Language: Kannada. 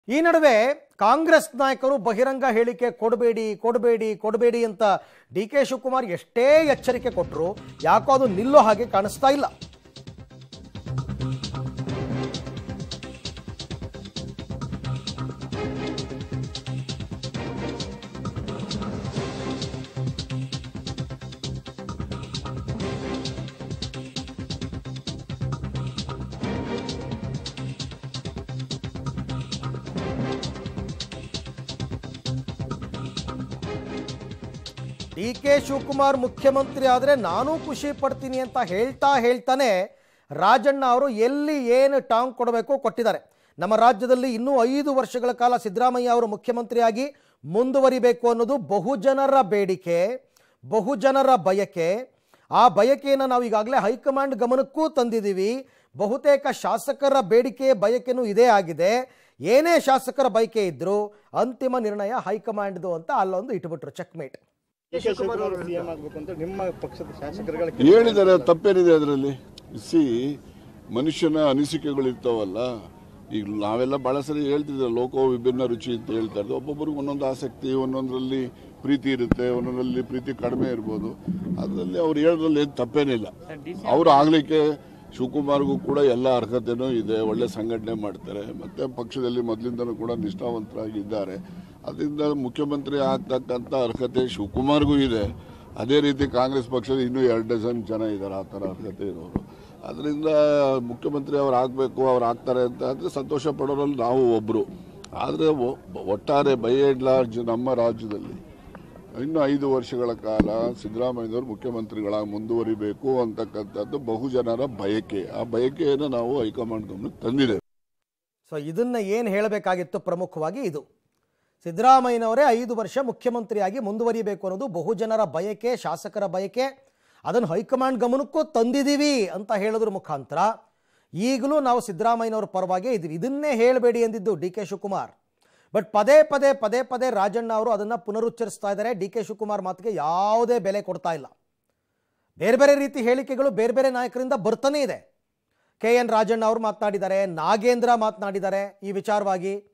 ಈ ನಡುವೆ ಕಾಂಗ್ರೆಸ್ ನಾಯಕರು ಬಹಿರಂಗ ಹೇಳಿಕೆ ಕೊಡಬೇಡಿ ಕೊಡಬೇಡಿ ಕೊಡಬೇಡಿ ಅಂತ ಡಿ ಕೆ ಶಿವಕುಮಾರ್ ಎಷ್ಟೇ ಎಚ್ಚರಿಕೆ ಕೊಟ್ಟರು ಯಾಕೋ ಅದು ನಿಲ್ಲೋ ಹಾಗೆ ಕಾಣಿಸ್ತಾ ಇಲ್ಲ ಡಿ ಕೆ ಶಿವಕುಮಾರ್ ಮುಖ್ಯಮಂತ್ರಿ ಆದರೆ ನಾನೂ ಖುಷಿ ಪಡ್ತೀನಿ ಅಂತ ಹೇಳ್ತಾ ಹೇಳ್ತಾನೆ ರಾಜಣ್ಣ ಅವರು ಎಲ್ಲಿ ಏನು ಟಾಂಗ್ ಕೊಡಬೇಕು ಕೊಟ್ಟಿದ್ದಾರೆ ನಮ್ಮ ರಾಜ್ಯದಲ್ಲಿ ಇನ್ನೂ ಐದು ವರ್ಷಗಳ ಕಾಲ ಸಿದ್ದರಾಮಯ್ಯ ಅವರು ಮುಖ್ಯಮಂತ್ರಿಯಾಗಿ ಮುಂದುವರಿಬೇಕು ಅನ್ನೋದು ಬಹುಜನರ ಬೇಡಿಕೆ ಬಹುಜನರ ಬಯಕೆ ಆ ಬಯಕೆಯನ್ನು ನಾವು ಈಗಾಗಲೇ ಹೈಕಮಾಂಡ್ ಗಮನಕ್ಕೂ ತಂದಿದ್ದೀವಿ ಬಹುತೇಕ ಶಾಸಕರ ಬೇಡಿಕೆ ಬಯಕೆನೂ ಇದೇ ಆಗಿದೆ ಏನೇ ಶಾಸಕರ ಬಯಕೆ ಇದ್ರೂ ಅಂತಿಮ ನಿರ್ಣಯ ಹೈಕಮಾಂಡ್ದು ಅಂತ ಅಲ್ಲೊಂದು ಇಟ್ಬಿಟ್ರು ಚೆಕ್ಮೇಟ್ ಶಿವಕುಮಾರ್ ಅವರು ಸಿಎಂ ಆಗಬೇಕು ಅಂತ ನಿಮ್ಮ ಪಕ್ಷದ ಶಾಸಕರುಗಳ ಹೇಳಿದ್ದಾರೆ ತಪ್ಪೇನಿದೆ ಅದರಲ್ಲಿ ಸಿ ಮನುಷ್ಯನ ಅನಿಸಿಕೆಗಳು ಇರ್ತಾವಲ್ಲ ಈಗ ನಾವೆಲ್ಲ ಬಹಳ ಸರಿ ಹೇಳ್ತಿದ್ದೇವೆ ಲೋಕೋ ವಿಭಿನ್ನ ರುಚಿ ಅಂತ ಹೇಳ್ತಾ ಇರ್ತೀವಿ ಒಬ್ಬೊಬ್ಬರಿಗೆ ಒಂದೊಂದು ಆಸಕ್ತಿ ಒಂದೊಂದರಲ್ಲಿ ಪ್ರೀತಿ ಇರುತ್ತೆ ಒಂದೊಂದರಲ್ಲಿ ಪ್ರೀತಿ ಕಡಿಮೆ ಇರ್ಬೋದು ಅದರಲ್ಲಿ ಅವ್ರು ಹೇಳೋದ್ರಲ್ಲಿ ಏನು ತಪ್ಪೇನಿಲ್ಲ ಅವ್ರು ಆಗ್ಲಿಕ್ಕೆ ಶಿವಕುಮಾರ್ಗೂ ಕೂಡ ಎಲ್ಲ ಅರ್ಹತೆನೂ ಇದೆ ಒಳ್ಳೆ ಸಂಘಟನೆ ಮಾಡ್ತಾರೆ ಮತ್ತೆ ಪಕ್ಷದಲ್ಲಿ ಮೊದಲಿಂದನೂ ಕೂಡ ನಿಷ್ಠಾವಂತರಾಗಿದ್ದಾರೆ ಅದರಿಂದ ಮುಖ್ಯಮಂತ್ರಿ ಆಗ್ತಕ್ಕಂಥ ಅರ್ಹತೆ ಶಿವಕುಮಾರ್ಗೂ ಇದೆ ಅದೇ ರೀತಿ ಕಾಂಗ್ರೆಸ್ ಪಕ್ಷದ ಇನ್ನೂ ಎರಡು ಡಜನ್ ಜನ ಇದ್ದಾರೆ ಆ ಥರ ಅರ್ಹತೆ ಇರೋರು ಅದರಿಂದ ಮುಖ್ಯಮಂತ್ರಿ ಅವ್ರು ಆಗಬೇಕು ಅವ್ರು ಆಗ್ತಾರೆ ಅಂತ ಅಂದರೆ ಸಂತೋಷ ಪಡೋರಲ್ಲಿ ನಾವು ಒಬ್ಬರು ಆದರೆ ಒಟ್ಟಾರೆ ಬೈ ಆ್ಯಂಡ್ ಲಾರ್ಜ್ ನಮ್ಮ ರಾಜ್ಯದಲ್ಲಿ ಇನ್ನು ಐದು ವರ್ಷಗಳ ಕಾಲ ಸಿದ್ದರಾಮಯ್ಯನವರು ಮುಖ್ಯಮಂತ್ರಿಗಳಾಗಿ ಮುಂದುವರಿಬೇಕು ಅಂತಕ್ಕಂಥದ್ದು ಬಹುಜನರ ಬಯಕೆ ಆ ಬಯಕೆಯನ್ನು ನಾವು ಹೈಕಮಾಂಡ್ ಗಮನಕ್ಕೆ ತಂದಿದ್ದೇವೆ ಸೊ ಇದನ್ನ ಏನು ಹೇಳಬೇಕಾಗಿತ್ತು ಪ್ರಮುಖವಾಗಿ ಇದು ಸಿದ್ದರಾಮಯ್ಯನವರೇ ಐದು ವರ್ಷ ಮುಖ್ಯಮಂತ್ರಿಯಾಗಿ ಮುಂದುವರಿಬೇಕು ಅನ್ನೋದು ಬಹುಜನರ ಬಯಕೆ ಶಾಸಕರ ಬಯಕೆ ಅದನ್ನು ಹೈಕಮಾಂಡ್ ಗಮನಕ್ಕೂ ತಂದಿದ್ದೀವಿ ಅಂತ ಹೇಳೋದ್ರ ಮುಖಾಂತರ ಈಗಲೂ ನಾವು ಸಿದ್ದರಾಮಯ್ಯನವರ ಪರವಾಗೇ ಇದ್ದೀವಿ ಇದನ್ನೇ ಹೇಳಬೇಡಿ ಎಂದಿದ್ದು ಡಿ ಕೆ ಶಿವಕುಮಾರ್ ಬಟ್ ಪದೇ ಪದೇ ಪದೇ ಪದೇ ರಾಜಣ್ಣ ಅವರು ಅದನ್ನು ಪುನರುಚ್ಚರಿಸ್ತಾ ಇದ್ದಾರೆ ಡಿ ಕೆ ಶಿವಕುಮಾರ್ ಮಾತಿಗೆ ಯಾವುದೇ ಬೆಲೆ ಕೊಡ್ತಾ ಇಲ್ಲ ಬೇರೆ ಬೇರೆ ರೀತಿ ಹೇಳಿಕೆಗಳು ಬೇರೆ ಬೇರೆ ನಾಯಕರಿಂದ ಬರ್ತಾನೆ ಇದೆ ಕೆ ಎನ್ ರಾಜಣ್ಣ ಅವರು ಮಾತನಾಡಿದ್ದಾರೆ ನಾಗೇಂದ್ರ ಮಾತನಾಡಿದ್ದಾರೆ ಈ ವಿಚಾರವಾಗಿ